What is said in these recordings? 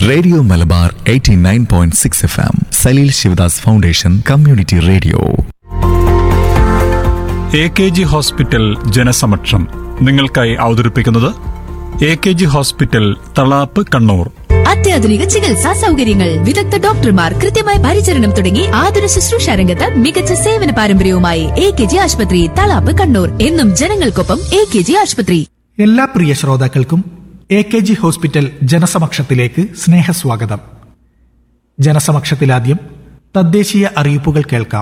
radio Malabar 89.6 F M Saleel Sivadas foundation community radio A K G hospital ജനസമക്ഷം നിങ്ങൾക്കായി അവതരിപ്പിക്കുന്നത് A K G hospital Thalap Kannur അത്യാധുനിക ചികിത്സാ സൗകര്യങ്ങൾ വിദഗ്ധ ഡോക്ടർമാർ കൃത്യമായ പരിചരണം തുടങ്ങി ആതുര ശുശ്രൂഷ രംഗത്ത് മികച്ച സേവന പാരമ്പര്യവുമായി എ കെ ജി ആശുപത്രി തളാപ്പ് കണ്ണൂർ എന്നും ജനങ്ങൾക്കൊപ്പം എ കെ ജി ആശുപത്രി എല്ലാ പ്രിയ ശ്രോതാക്കൾക്കും എ കെ ജി ഹോസ്പിറ്റൽ ജനസമക്ഷത്തിലേക്ക് സ്നേഹസ്വാഗതം ജനസമക്ഷത്തിലാദ്യം തദ്ദേശീയ അറിയിപ്പുകൾ കേൾക്കാം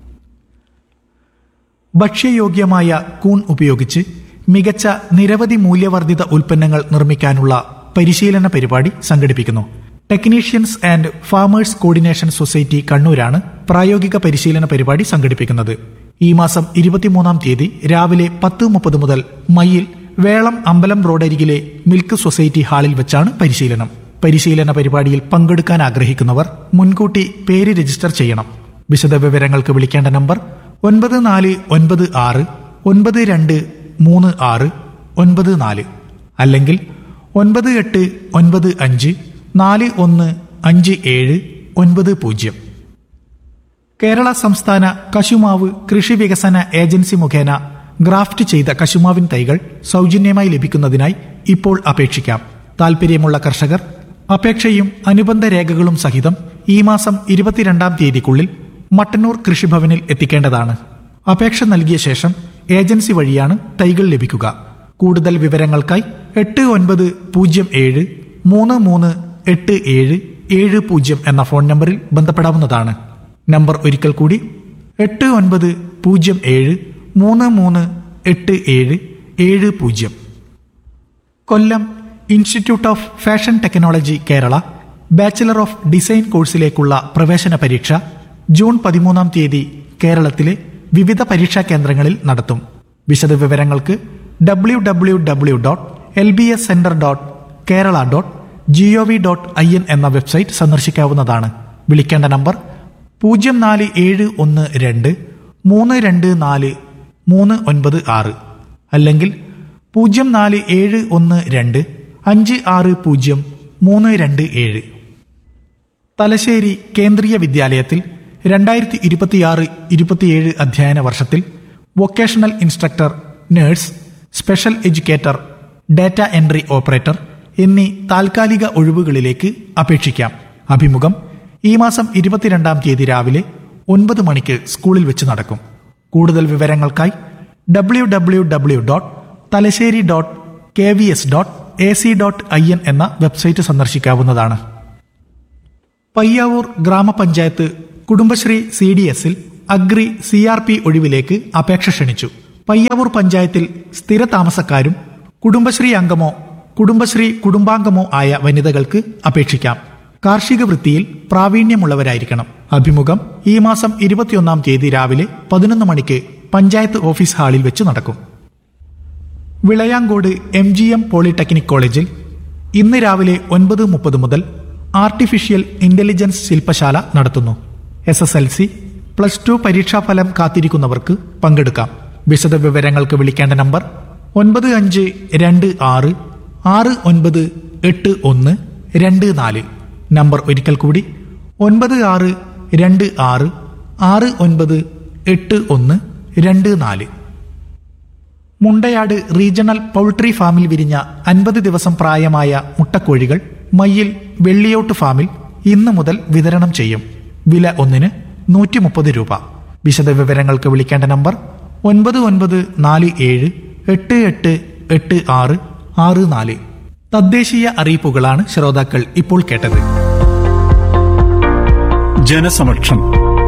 ഭക്ഷ്യയോഗ്യമായ കൂൺ ഉപയോഗിച്ച് മികച്ച നിരവധി മൂല്യവർദ്ധിത ഉൽപ്പന്നങ്ങൾ നിർമ്മിക്കാനുള്ള പരിശീലന പരിപാടി സംഘടിപ്പിക്കുന്നു technicians and farmers coordination society കണ്ണൂരാണ് പ്രായോഗിക പരിശീലന പരിപാടി സംഘടിപ്പിക്കുന്നത് ഈ മാസം ഇരുപത്തിമൂന്നാം തീയതി രാവിലെ പത്ത് മുപ്പത് മുതൽ മയ്യിൽ വേളം അമ്പലം റോഡരികിലെ മിൽക്ക് സൊസൈറ്റി ഹാളിൽ വെച്ചാണ് പരിശീലനം പരിശീലന പരിപാടിയിൽ പങ്കെടുക്കാൻ ആഗ്രഹിക്കുന്നവർ മുൻകൂട്ടി പേര് രജിസ്റ്റർ ചെയ്യണം വിശദവിവരങ്ങൾക്ക് വിളിക്കേണ്ട നമ്പർ ഒൻപത് നാല് ഒൻപത് ആറ് ഒൻപത് രണ്ട് മൂന്ന് ആറ് ഒൻപത് നാല് അല്ലെങ്കിൽ ഒൻപത് എട്ട് ഒൻപത് അഞ്ച് നാല് ഒന്ന് അഞ്ച് ഏഴ് ഒൻപത് പൂജ്യം കേരള സംസ്ഥാന കശുമാവ് കൃഷി വികസന ഏജൻസി മുഖേന ഗ്രാഫ്റ്റ് ചെയ്ത കശുമാവിൻ തൈകൾ സൗജന്യമായി ലഭിക്കുന്നതിനായി ഇപ്പോൾ അപേക്ഷിക്കാം താൽപ്പര്യമുള്ള കർഷകർ അപേക്ഷയും അനുബന്ധ രേഖകളും സഹിതം ഈ മാസം ഇരുപത്തിരണ്ടാം തീയതിക്കുള്ളിൽ മട്ടന്നൂർ കൃഷിഭവനിൽ എത്തിക്കേണ്ടതാണ് അപേക്ഷ നൽകിയ ശേഷം ഏജൻസി വഴിയാണ് തൈകൾ ലഭിക്കുക കൂടുതൽ വിവരങ്ങൾക്കായി എട്ട് ഒൻപത് പൂജ്യം ഏഴ് മൂന്ന് മൂന്ന് എട്ട് ഏഴ് ഏഴ് പൂജ്യം എന്ന ഫോൺ നമ്പറിൽ ബന്ധപ്പെടാവുന്നതാണ് നമ്പർ ഒരിക്കൽ കൂടി എട്ട് ഒൻപത് പൂജ്യം ഏഴ് മൂന്ന് മൂന്ന് എട്ട് ഏഴ് ഏഴ് പൂജ്യം Kollam institute of fashion technology Kerala bachelor of design കോഴ്സിലേക്കുള്ള പ്രവേശന പരീക്ഷ ജൂൺ പതിമൂന്നാം തീയതി കേരളത്തിലെ വിവിധ പരീക്ഷാ കേന്ദ്രങ്ങളിൽ നടത്തും വിശദവിവരങ്ങൾക്ക് W W W dot L B S centre dot Kerala dot G O V dot I N എന്ന വെബ്സൈറ്റ് സന്ദർശിക്കാവുന്നതാണ് വിളിക്കേണ്ട നമ്പർ പൂജ്യം നാല് ഏഴ് ഒന്ന് രണ്ട് മൂന്ന് രണ്ട് നാല് മൂന്ന് ഒൻപത് ആറ് അല്ലെങ്കിൽ പൂജ്യം നാല് ഏഴ് ഒന്ന് രണ്ട് അഞ്ച് ആറ് പൂജ്യം മൂന്ന് രണ്ട് ഏഴ് തലശ്ശേരി കേന്ദ്രീയ വിദ്യാലയത്തിൽ രണ്ടായിരത്തി ഇരുപത്തിയാറ് ഇരുപത്തിയേഴ് അധ്യയന വർഷത്തിൽ vocational instructor nurse special educator data entry operator എന്നീ താൽക്കാലിക ഒഴിവുകളിലേക്ക് അപേക്ഷിക്കാം അഭിമുഖം ഈ മാസം ഇരുപത്തിരണ്ടാം തീയതി രാവിലെ ഒൻപത് മണിക്ക് സ്കൂളിൽ വെച്ച് നടക്കും കൂടുതൽ വിവരങ്ങൾക്കായി W W W dot Thalassery dot K V S dot A C dot I N എന്ന വെബ്സൈറ്റ് സന്ദർശിക്കാവുന്നതാണ് പയ്യാവൂർ ഗ്രാമപഞ്ചായത്ത് കുടുംബശ്രീ സി ഡി എസിൽ അഗ്രി സി ആർ പി ഒഴിവിലേക്ക് അപേക്ഷ ക്ഷണിച്ചു പയ്യാവൂർ പഞ്ചായത്തിൽ സ്ഥിര താമസക്കാരും കുടുംബശ്രീ അംഗമോ കുടുംബശ്രീ കുടുംബാംഗമോ ആയ വനിതകൾക്ക് അപേക്ഷിക്കാം കാർഷിക വൃത്തിയിൽ പ്രാവീണ്യമുള്ളവരായിരിക്കണം അഭിമുഖം ഈ മാസം ഇരുപത്തിയൊന്നാം തീയതി രാവിലെ പതിനൊന്ന് മണിക്ക് പഞ്ചായത്ത് ഓഫീസ് ഹാളിൽ വെച്ച് നടക്കും Vilayankode M G M polytechnic കോളേജിൽ ഇന്ന് രാവിലെ ഒൻപത് മുപ്പത് മുതൽ ആർട്ടിഫിഷ്യൽ ഇന്റലിജൻസ് ശില്പശാല നടത്തുന്നു S S L C plus two പരീക്ഷാഫലം കാത്തിരിക്കുന്നവർക്ക് പങ്കെടുക്കാം വിശദവിവരങ്ങൾക്ക് വിളിക്കേണ്ട നമ്പർ ഒൻപത് അഞ്ച് രണ്ട് ആറ് ആറ് ഒൻപത് എട്ട് ഒന്ന് രണ്ട് നാല് നമ്പർ ഒരിക്കൽ കൂടി ഒൻപത് ആറ് രണ്ട് ആറ് ആറ് ഒൻപത് എട്ട് ഒന്ന് രണ്ട് നാല് മുണ്ടയാട് റീജിയണൽ പൗൾട്രി ഫാമിൽ വിരിഞ്ഞ അൻപത് ദിവസം പ്രായമായ മുട്ടക്കോഴികൾ മയ്യിൽ വെള്ളിയോട്ട് ഫാമിൽ ഇന്ന് മുതൽ വിതരണം ചെയ്യും വില ഒന്നിന് നൂറ്റി മുപ്പത് രൂപ വിശദവിവരങ്ങൾക്ക് വിളിക്കേണ്ട നമ്പർ ഒൻപത് ഒൻപത് നാല് ഏഴ് എട്ട് എട്ട് എട്ട് ആറ് ആറ് നാല് തദ്ദേശീയ അറിയിപ്പുകളാണ് ശ്രോതാക്കൾ ഇപ്പോൾ കേട്ടത് ജനസമക്ഷം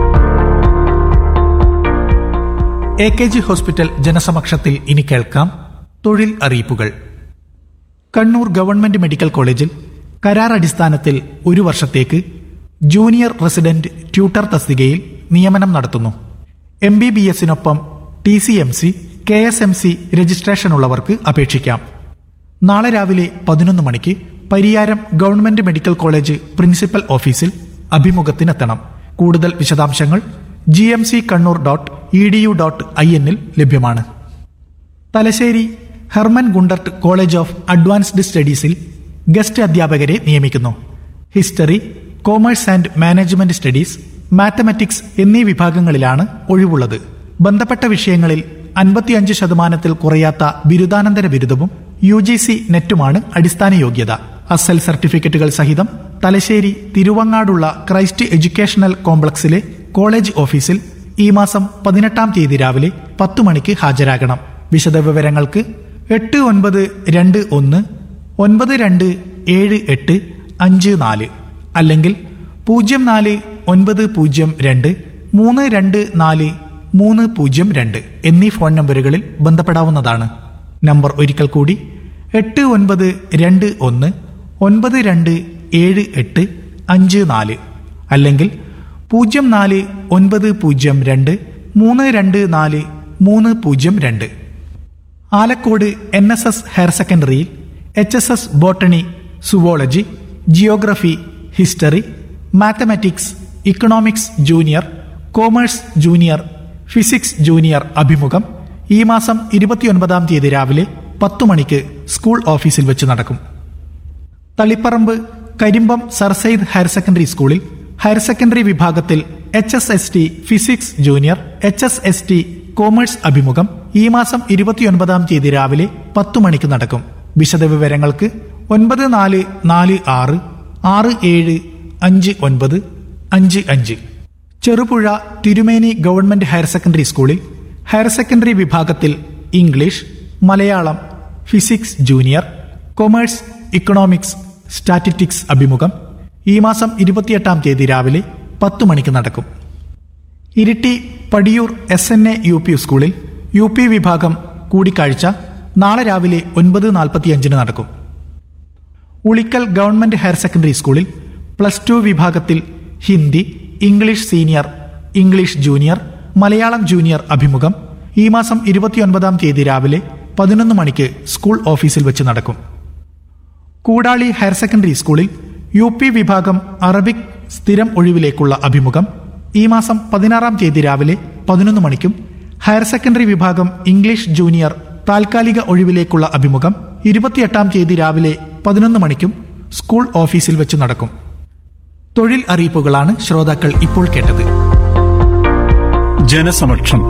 എ കെ ജി ഹോസ്പിറ്റൽ ജനസമക്ഷത്തിൽ ഇനി കേൾക്കാം തൊഴിൽ അറിയിപ്പുകൾ കണ്ണൂർ ഗവൺമെന്റ് മെഡിക്കൽ കോളേജിൽ കരാർ അടിസ്ഥാനത്തിൽ ഒരു വർഷത്തേക്ക് ജൂനിയർ റെസിഡന്റ് ട്യൂട്ടർ തസ്തികയിൽ നിയമനം നടത്തുന്നു എം ബി ബി എസിനൊപ്പം T C M C K S M C രജിസ്ട്രേഷനുള്ളവർക്ക് അപേക്ഷിക്കാം നാളെ രാവിലെ പതിനൊന്ന് മണിക്ക് Pariyaram government medical college principal ഓഫീസിൽ അഭിമുഖത്തിനെത്തണം കൂടുതൽ വിശദാംശങ്ങൾ G M C Kannur dot E D U dot I എന്നിൽ ലഭ്യമാണ് Thalassery Hermann Gundert college of advanced സ്റ്റഡീസിൽ ഗസ്റ്റ് അധ്യാപകരെ നിയമിക്കുന്നു history commerce and management studies mathematics എന്നീ വിഭാഗങ്ങളിലാണ് ഒഴിവുള്ളത് ബന്ധപ്പെട്ട വിഷയങ്ങളിൽ അൻപത്തിയഞ്ച് ശതമാനത്തിൽ കുറയാത്ത ബിരുദാനന്തര ബിരുദവും യു ജി സി നെറ്റുമാണ് അടിസ്ഥാന യോഗ്യത അസൽ സർട്ടിഫിക്കറ്റുകൾ സഹിതം തലശ്ശേരി തിരുവങ്ങാടുള്ള ക്രൈസ്റ്റ് എഡ്യൂക്കേഷണൽ കോംപ്ലക്സിലെ കോളേജ് ഓഫീസിൽ ഈ മാസം പതിനെട്ടാം തീയതി രാവിലെ പത്തു മണിക്ക് ഹാജരാകണം വിശദവിവരങ്ങൾക്ക് എട്ട് ഒൻപത് രണ്ട് ഒന്ന് ഒൻപത് രണ്ട് ഏഴ് എട്ട് അഞ്ച് നാല് അല്ലെങ്കിൽ പൂജ്യം നാല് ഒൻപത് പൂജ്യം രണ്ട് മൂന്ന് രണ്ട് നാല് മൂന്ന് പൂജ്യം രണ്ട് എന്നീ ഫോൺ നമ്പറുകളിൽ ബന്ധപ്പെടാവുന്നതാണ് നമ്പർ ഒരിക്കൽ കൂടി എട്ട് ഒൻപത് രണ്ട് ഒന്ന് ഒൻപത് രണ്ട് ഏഴ് എട്ട് അഞ്ച് നാല് അല്ലെങ്കിൽ പൂജ്യം നാല് ഒൻപത് പൂജ്യം രണ്ട് മൂന്ന് രണ്ട് നാല് മൂന്ന് പൂജ്യം രണ്ട് Alakode N S S higher സെക്കൻഡറിയിൽ H S S botany zoology geography history mathematics economics junior commerce junior physics junior അഭിമുഖം ഈ മാസം ഇരുപത്തിയൊൻപതാം തീയതി രാവിലെ പത്തു മണിക്ക് സ്കൂൾ ഓഫീസിൽ വെച്ച് നടക്കും Taliparamba Karimbam sir Syed higher secondary സ്കൂളിൽ ഹയർ സെക്കൻഡറി വിഭാഗത്തിൽ H S S T physics junior H S S T commerce അഭിമുഖം ഈ മാസം ഇരുപത്തിയൊൻപതാം തീയതി രാവിലെ പത്തു മണിക്ക് നടക്കും വിശദവിവരങ്ങൾക്ക് ഒൻപത് നാല് നാല് ആറ് ആറ് ഏഴ് അഞ്ച് ഒൻപത് അഞ്ച് അഞ്ച് Cherupuzha Thirumeni government higher secondary സ്കൂളിൽ ഹയർ സെക്കൻഡറി വിഭാഗത്തിൽ English Malayalam physics junior commerce economics statistics അഭിമുഖം ഈ മാസം ഇരുപത്തിയെട്ടാം തീയതി രാവിലെ പത്തു മണിക്ക് നടക്കും Iritty Padiyoor S N A U P സ്കൂളിൽ യു പി വിഭാഗം കൂടിക്കാഴ്ച നാളെ രാവിലെ ഒൻപത് നാൽപ്പത്തിയഞ്ചിന് നടക്കും ഉളിക്കൽ ഗവൺമെന്റ് ഹയർ സെക്കൻഡറി സ്കൂളിൽ പ്ലസ് ടു വിഭാഗത്തിൽ Hindi English senior English junior Malayalam junior അഭിമുഖം ഈ മാസം ഇരുപത്തിയൊൻപതാം തീയതി രാവിലെ പതിനൊന്ന് മണിക്ക് സ്കൂൾ ഓഫീസിൽ വെച്ച് നടക്കും കൂടാളി ഹയർ സെക്കൻഡറി സ്കൂളിൽ യു പി വിഭാഗം അറബിക് സ്ഥിരം ഒഴിവിലേക്കുള്ള അഭിമുഖം ഈ മാസം പതിനാറാം തീയതി രാവിലെ പതിനൊന്ന് മണിക്കും ഹയർ സെക്കൻഡറി വിഭാഗം ഇംഗ്ലീഷ് ജൂനിയർ താൽക്കാലിക ഒഴിവിലേക്കുള്ള അഭിമുഖം ഇരുപത്തിയെട്ടാം തീയതി രാവിലെ പതിനൊന്ന് മണിക്കും സ്കൂൾ ഓഫീസിൽ വെച്ച് നടക്കും തൊഴിൽ അറിയിപ്പുകളാണ് ശ്രോതാക്കൾ ഇപ്പോൾ കേട്ടത് ജനസമക്ഷം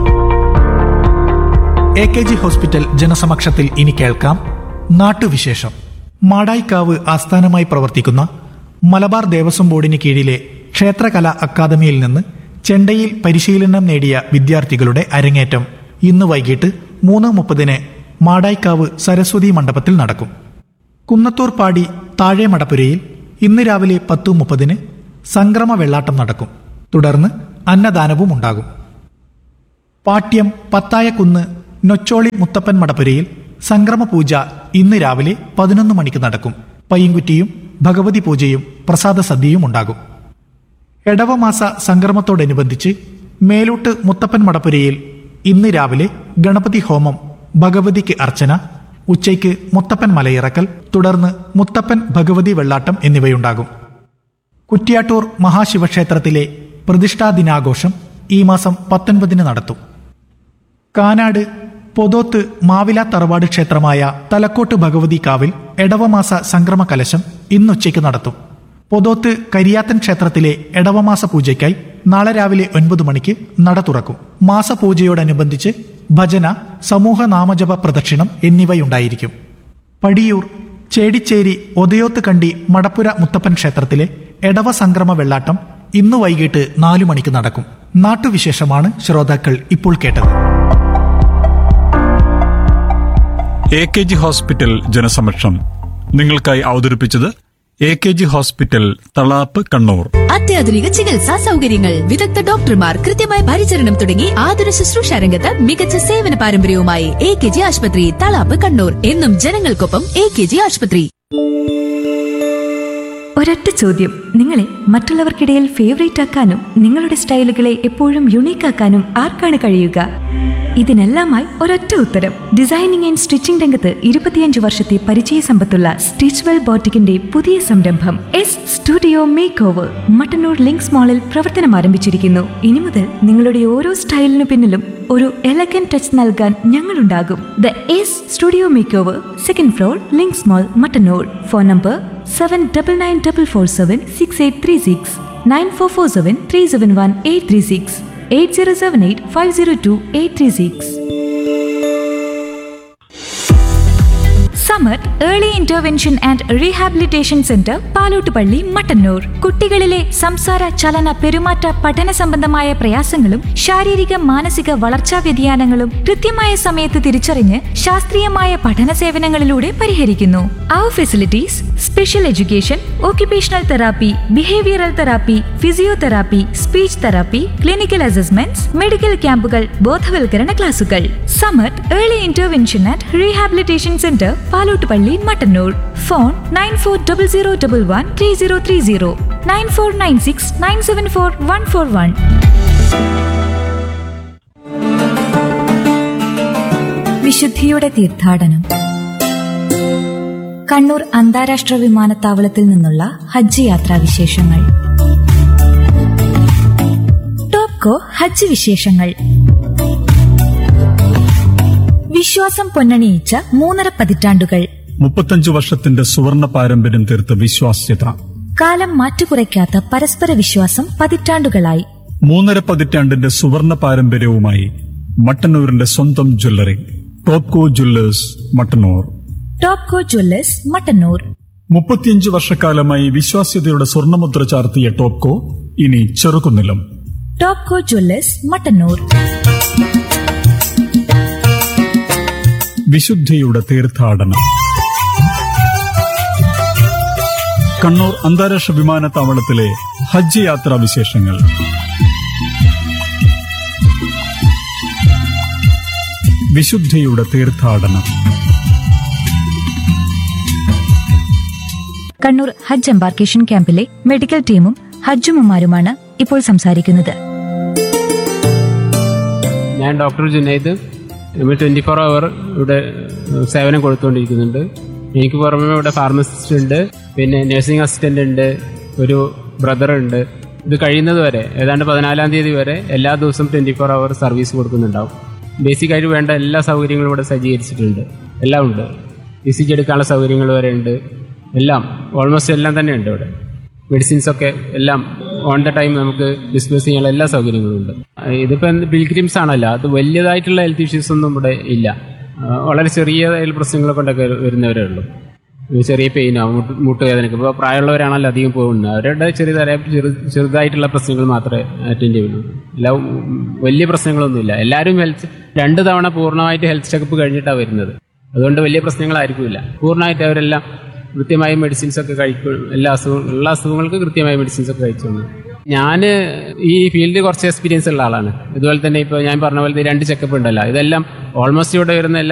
എ കെ ജി ഹോസ്പിറ്റൽ ജനസമക്ഷത്തിൽ ഇനി കേൾക്കാം നാട്ടുവിശേഷം മാടായിക്കാവ് ആസ്ഥാനമായി പ്രവർത്തിക്കുന്ന മലബാർ ദേവസ്വം ബോർഡിന് കീഴിലെ ക്ഷേത്രകലാ അക്കാദമിയിൽ നിന്ന് ചെണ്ടയിൽ പരിശീലനം നേടിയ വിദ്യാർത്ഥികളുടെ അരങ്ങേറ്റം ഇന്ന് വൈകിട്ട് മൂന്ന് മുപ്പതിന് മാടായിക്കാവ് സരസ്വതി മണ്ഡപത്തിൽ നടക്കും കുന്നത്തൂർ പാടി താഴെ മടപ്പുരയിൽ ഇന്ന് രാവിലെ പത്തു മുപ്പതിന് സംക്രമ വെള്ളാട്ടം നടക്കും തുടർന്ന് അന്നദാനവും ഉണ്ടാകും പാട്യം പത്തായക്കുന്ന് നൊച്ചോളി മുത്തപ്പൻ മടപ്പുരയിൽ സംക്രമ പൂജ ഇന്ന് രാവിലെ പതിനൊന്ന് മണിക്ക് നടക്കും പയ്യൻകുറ്റിയും ഭഗവതി പൂജയും പ്രസാദ സദ്യയും ഉണ്ടാകും എടവമാസ സംക്രമത്തോടനുബന്ധിച്ച് മേലൂട്ട് മുത്തപ്പൻ മടപ്പുരയിൽ ഇന്ന് രാവിലെ ഗണപതി ഹോമം ഭഗവതിക്ക് അർച്ചന ഉച്ചയ്ക്ക് മുത്തപ്പൻ മലയിറക്കൽ തുടർന്ന് മുത്തപ്പൻ ഭഗവതി വെള്ളാട്ടം എന്നിവയുണ്ടാകും കുറ്റ്യാട്ടൂർ മഹാശിവക്ഷേത്രത്തിലെ പ്രതിഷ്ഠാ ദിനാഘോഷം ഈ മാസം പത്തൊൻപതിന് നടത്തും കാനാട് പൊതോത്ത് മാവില തറവാട് ക്ഷേത്രമായ തലക്കോട്ട് ഭഗവതി കാവിൽ എടവമാസ സംക്രമ കലശം ഇന്നുച്ചയ്ക്ക് നടത്തും പൊതോത്ത് കരിയാത്തൻ ക്ഷേത്രത്തിലെ എടവമാസ പൂജയ്ക്കായി നാളെ രാവിലെ ഒൻപത് മണിക്ക് നട തുറക്കും മാസപൂജയോടനുബന്ധിച്ച് ഭജന സമൂഹ നാമജപ പ്രദക്ഷിണം എന്നിവയുണ്ടായിരിക്കും പടിയൂർ ചേടിച്ചേരി ഒതയോത്ത് കണ്ടി മടപ്പുര മുത്തപ്പൻ ക്ഷേത്രത്തിലെ എടവ സംക്രമ വെള്ളാട്ടം ഇന്ന് വൈകിട്ട് നാലു മണിക്ക് നടക്കും നാട്ടുവിശേഷമാണ് ശ്രോതാക്കൾ ഇപ്പോൾ കേട്ടത് എ കെ ജി ഹോസ്പിറ്റൽ ജനസമക്ഷം നിങ്ങൾക്കായി അവതരിപ്പിച്ചത് A K G hospital Thalap Kannur അത്യാധുനിക ചികിത്സാ സൗകര്യങ്ങൾ വിദഗ്ധ ഡോക്ടർമാർ കൃത്യമായ പരിചരണം തുടങ്ങി ആതുര ശുശ്രൂഷ രംഗത്ത് മികച്ച സേവന പാരമ്പര്യവുമായി എ കെ ജി ആശുപത്രി തളാപ്പ് കണ്ണൂർ എന്നും ജനങ്ങൾക്കൊപ്പം എ കെ ജി ആശുപത്രി ഒരൊറ്റ ചോദ്യം നിങ്ങളെ മറ്റുള്ളവർക്കിടയിൽ ഫേവറേറ്റ് ആക്കാനും നിങ്ങളുടെ സ്റ്റൈലുകളെ എപ്പോഴും യുണീക്ക് ആക്കാനും ആർക്കാണ് കഴിയുക ഇതിനെല്ലാമായി ഒരൊറ്റ ഉത്തരം ഡിസൈനിങ് ആൻഡ് സ്റ്റിച്ചിംഗ് രംഗത്ത് ഇരുപത്തിയഞ്ച് വർഷത്തെ പരിചയ സമ്പത്തുള്ള സ്റ്റിച്ച്വെൽ ബോട്ടിക്കിന്റെ പുതിയ സംരംഭം S studio make over Mattannur Links മാളിൽ പ്രവർത്തനം ആരംഭിച്ചിരിക്കുന്നു ഇനി മുതൽ നിങ്ങളുടെ ഓരോ സ്റ്റൈലിനു പിന്നിലും ഒരു എലഗൻ ടച്ച് നൽകാൻ ഞങ്ങളുണ്ടാകും the S studio make over second floor Links mall Mattannur phone number seven double nine double four seven six eight three six nine four four seven three seven one eight three six eight zero seven eight five zero two eight three six Samar early intervention and rehabilitation centre Palottupalli Mattannur കുട്ടികളിലെ സംസാര ചലന പെരുമാറ്റ പഠന സംബന്ധമായ പ്രയാസങ്ങളും ശാരീരിക മാനസിക വളർച്ചാ വ്യതിയാനങ്ങളും കൃത്യമായ സമയത്ത് തിരിച്ചറിഞ്ഞ് ശാസ്ത്രീയമായ പഠന സേവനങ്ങളിലൂടെ പരിഹരിക്കുന്നു our facilities special education occupational therapy behavioural therapy physiotherapy speech therapy clinical assessments medical ക്യാമ്പുകൾ ബോധവൽക്കരണ ക്ലാസുകൾ Samar early intervention and rehabilitation centre Palottupalli Mattannur phone nine four double zero double one three zero three zero nine four nine six nine seven four one four one വിശുദ്ധിയുടെ തീർത്ഥാടനം കണ്ണൂർ അന്താരാഷ്ട്ര വിമാനത്താവളത്തിൽ നിന്നുള്ള ഹജ്ജ് യാത്രാ വിശേഷങ്ങൾ ടോപ്കോ ഹജ്ജ് വിശേഷങ്ങൾ വിശ്വാസം പൊന്നണിയിച്ച മൂന്നര പതിറ്റാണ്ടുകൾ മുപ്പത്തഞ്ചു വർഷത്തിന്റെ സുവർണ പാരമ്പര്യം തീർത്ത വിശ്വാസ്യത കാലം മാറ്റുകുറയ്ക്കാത്ത പരസ്പര വിശ്വാസം പതിറ്റാണ്ടുകളായി മൂന്നര പതിറ്റാണ്ടിന്റെ സുവർണ പാരമ്പര്യവുമായി മട്ടന്നൂരിന്റെ സ്വന്തം jewellery Topco jewellers Mattannur Topco jewellers Mattannur മുപ്പത്തിയഞ്ച് വർഷക്കാലമായി വിശ്വാസ്യതയുടെ സ്വർണ്ണമുദ്ര ചാർത്തിയ ടോപ്കോ ഇനി ചെറുകുന്നിലും ടോപ്കോ ജ്വല്ലേഴ്സ് മട്ടന്നൂർ വിശുദ്ധിയുടെ തീർത്ഥാടനം കണ്ണൂർ അന്താരാഷ്ട്ര വിമാനത്താവളത്തിലെ ഹജ്ജ് യാത്രാ വിശേഷങ്ങൾ വിശുദ്ധിയുടെ തീർത്ഥാടനം കണ്ണൂർ ഹജ്ജ് എംബാർക്കേഷൻ ക്യാമ്പിലെ മെഡിക്കൽ ടീമും ഹജ്ജുമാരുമാണ് ഇപ്പോൾ സംസാരിക്കുന്നത് ഞാൻ ഡോക്ടർ ജുനൈദ് നമ്മൾ ട്വൻറ്റി ഫോർ അവർ ഇവിടെ ഏഹ്, സേവനം കൊടുത്തുകൊണ്ടിരിക്കുന്നുണ്ട് എനിക്ക് പുറമെ ഇവിടെ ഫാർമസിസ്റ്റ് ഉണ്ട് പിന്നെ നഴ്സിംഗ് അസിസ്റ്റന്റ് ഉണ്ട് ഒരു ബ്രദർ ഉണ്ട് ഇത് കഴിയുന്നത് വരെ ഏതാണ്ട് പതിനാലാം തീയതി വരെ എല്ലാ ദിവസവും ട്വൻറ്റി ഫോർ അവർ സർവീസ് കൊടുക്കുന്നുണ്ടാവും ബേസിക് ആയിട്ട് വേണ്ട എല്ലാ സൗകര്യങ്ങളും ഇവിടെ സജ്ജീകരിച്ചിട്ടുണ്ട് എല്ലാം ഉണ്ട് ഇ സി ജി എടുക്കാനുള്ള സൗകര്യങ്ങൾ വരെ ഉണ്ട് എല്ലാം ഓൾമോസ്റ്റ് എല്ലാം തന്നെ ഉണ്ട് ഇവിടെ മെഡിസിൻസ് ഒക്കെ എല്ലാം ഓൺ ദ ടൈം നമുക്ക് ഡിസ്പോസ് ചെയ്യാനുള്ള എല്ലാ സൗകര്യങ്ങളും ഉണ്ട് ഇതിപ്പോൾ പിൽഗ്രിംസ് ആണല്ലോ അത് വലിയതായിട്ടുള്ള ഹെൽത്ത് ഇഷ്യൂസ് ഒന്നും ഇവിടെ ഇല്ല ആ, വളരെ ചെറിയതായിട്ടുള്ള പ്രശ്നങ്ങളെ കൊണ്ടൊക്കെ വരുന്നവരേ ഉള്ളൂ ഒരു ചെറിയ പെയിനോ മുട്ട് മുട്ടുവേദനക്ക് ഇപ്പോൾ പ്രായമുള്ളവരാണല്ലോ അധികം പോകുന്നത് അവരുടെ ചെറിയ തരം ചെറു ചെറുതായിട്ടുള്ള പ്രശ്നങ്ങൾ മാത്രമേ അറ്റൻഡ് ചെയ്യുള്ളൂ എല്ലാം ഉം, വലിയ പ്രശ്നങ്ങളൊന്നുമില്ല എല്ലാവരും ഹെൽത്ത് രണ്ട് തവണ പൂർണ്ണമായിട്ട് ഹെൽത്ത് ചെക്കപ്പ് കഴിഞ്ഞിട്ടാണ് വരുന്നത് അതുകൊണ്ട് വലിയ പ്രശ്നങ്ങളായിരിക്കില്ല പൂർണ്ണമായിട്ട് അവരെല്ലാം കൃത്യമായി മെഡിസിൻസ് ഒക്കെ കഴിക്കും എല്ലാ അസുഖം എല്ലാ അസുഖങ്ങൾക്ക് കൃത്യമായി മെഡിസിൻസ് ഒക്കെ കഴിച്ചോണ്ട് ഞാൻ ഈ ഫീൽഡിൽ കുറച്ച് എക്സ്പീരിയൻസ് ഉള്ള ആളാണ് ഇതുപോലെ തന്നെ ഇപ്പോൾ ഞാൻ പറഞ്ഞ പോലെ രണ്ട് ചെക്കപ്പ് ഉണ്ടല്ലോ ഇതെല്ലാം ഓൾമോസ്റ്റ് ഇവിടെ വരുന്ന എല്ലാ